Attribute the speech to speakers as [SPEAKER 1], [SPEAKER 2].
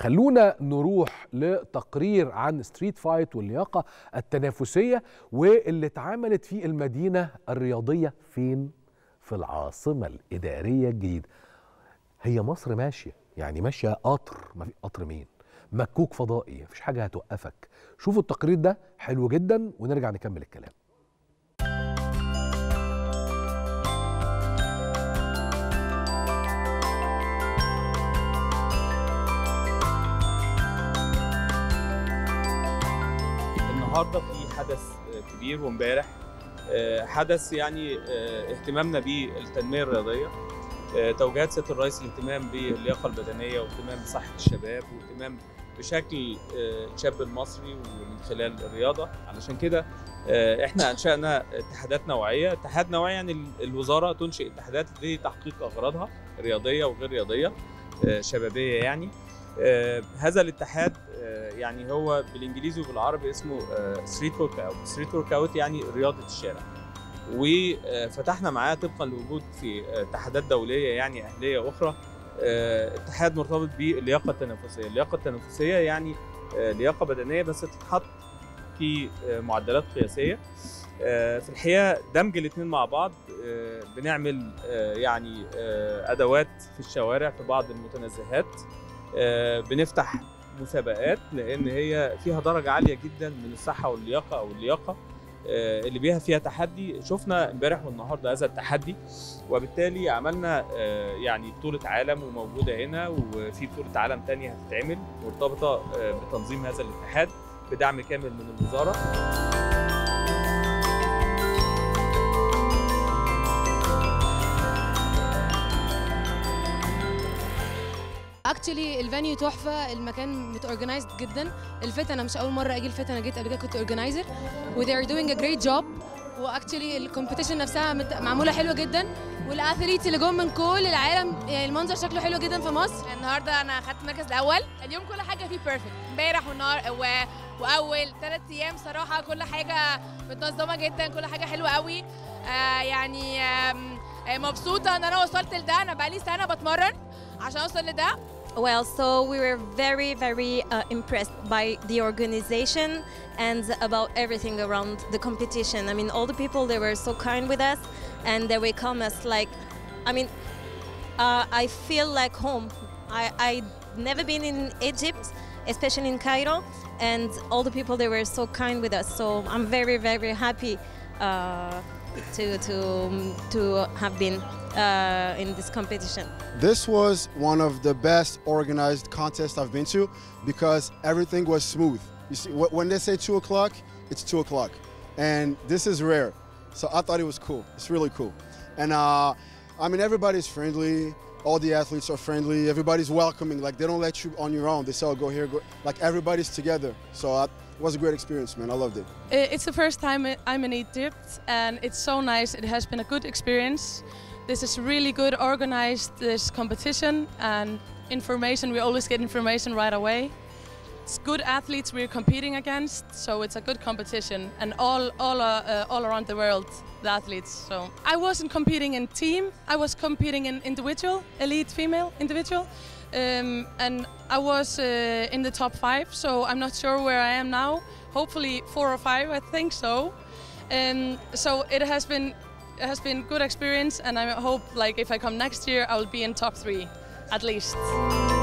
[SPEAKER 1] خلونا نروح لتقرير عن ستريت فايت واللياقة التنافسية واللي اتعملت في المدينة الرياضية فين؟ في العاصمة الإدارية الجديدة هي مصر ماشية يعني ماشية قطر ما في قطر مين؟ مكوك فضائي مفيش حاجة هتوقفك شوفوا التقرير ده حلو جدا ونرجع نكمل الكلام
[SPEAKER 2] النهارده في حدث كبير وامبارح حدث يعني اهتمامنا بالتنميه الرياضيه توجيهات سياده الرئيس الاهتمام باللياقه البدنيه واهتمام بصحه الشباب واهتمام بشكل الشاب المصري ومن خلال الرياضه علشان كده احنا انشانا اتحادات نوعيه اتحاد نوعي يعني الوزاره تنشئ اتحادات لتحقيق اغراضها رياضيه وغير رياضيه شبابيه يعني آه هذا الاتحاد آه يعني هو بالانجليزي وبالعربي اسمه ستريت ورك اوت ستريت ورك اوت يعني رياضه الشارع وفتحنا معاه طبقا لوجود في اتحادات دوليه يعني اهليه اخرى آه اتحاد مرتبط باللياقه التنافسيه اللياقه التنافسيه يعني لياقه بدنيه بس تتحط في معدلات قياسيه في الحقيقه دمج الاثنين مع بعض بنعمل يعني ادوات في الشوارع في بعض المتنزهات بنفتح مسابقات لان هي فيها درجه عاليه جدا من الصحه واللياقه او اللياقه اللي بيها فيها تحدي شفنا امبارح والنهارده هذا التحدي وبالتالي عملنا يعني بطوله عالم وموجوده هنا وفي بطوله عالم ثانيه هتتعمل مرتبطه بتنظيم هذا الاتحاد بدعم كامل من الوزاره
[SPEAKER 3] اكشلي الفانيو تحفه المكان متورجنايزد جدا الفت انا مش اول مره اجي الفت انا جيت قبل كده كنت اورجنايزر و they are doing a great job واكشلي الكومبيتيشن نفسها معموله حلوه جدا والاثليتس اللي جم من كل العالم يعني المنظر شكله حلو جدا في مصر
[SPEAKER 4] النهارده انا خدت المركز الاول اليوم كل حاجه فيه بيرفكت امبارح والنهار و... واول ثلاث ايام صراحه كل حاجه متنظمه جدا كل حاجه حلوه قوي آه يعني آه مبسوطه ان انا وصلت لده انا بقالي سنه بتمرن عشان اوصل لده
[SPEAKER 5] Well, so we were very, very uh, impressed by the organization and about everything around the competition. I mean, all the people they were so kind with us, and they welcome us like, I mean, uh, I feel like home. I I never been in Egypt, especially in Cairo, and all the people they were so kind with us. So I'm very, very happy uh, to to to have been uh, in this competition.
[SPEAKER 6] This was one of the best organized contests I've been to because everything was smooth. You see, when they say two o'clock, it's two o'clock, and this is rare. So I thought it was cool. It's really cool, and uh, I mean everybody's friendly. All the athletes are friendly. Everybody's welcoming. Like they don't let you on your own. They say, oh, "Go here." Go. Like everybody's together. So I, it was a great experience, man. I loved it.
[SPEAKER 7] It's the first time I'm in Egypt, and it's so nice. It has been a good experience. This is really good organized this competition and information. We always get information right away. It's good athletes we're competing against, so it's a good competition, and all all uh, uh, all around the world the athletes. So I wasn't competing in team. I was competing in individual, elite female individual, um, and I was uh, in the top five. So I'm not sure where I am now. Hopefully four or five. I think so. Um, so it has been it has been good experience and I hope like if I come next year I will be in top three at least.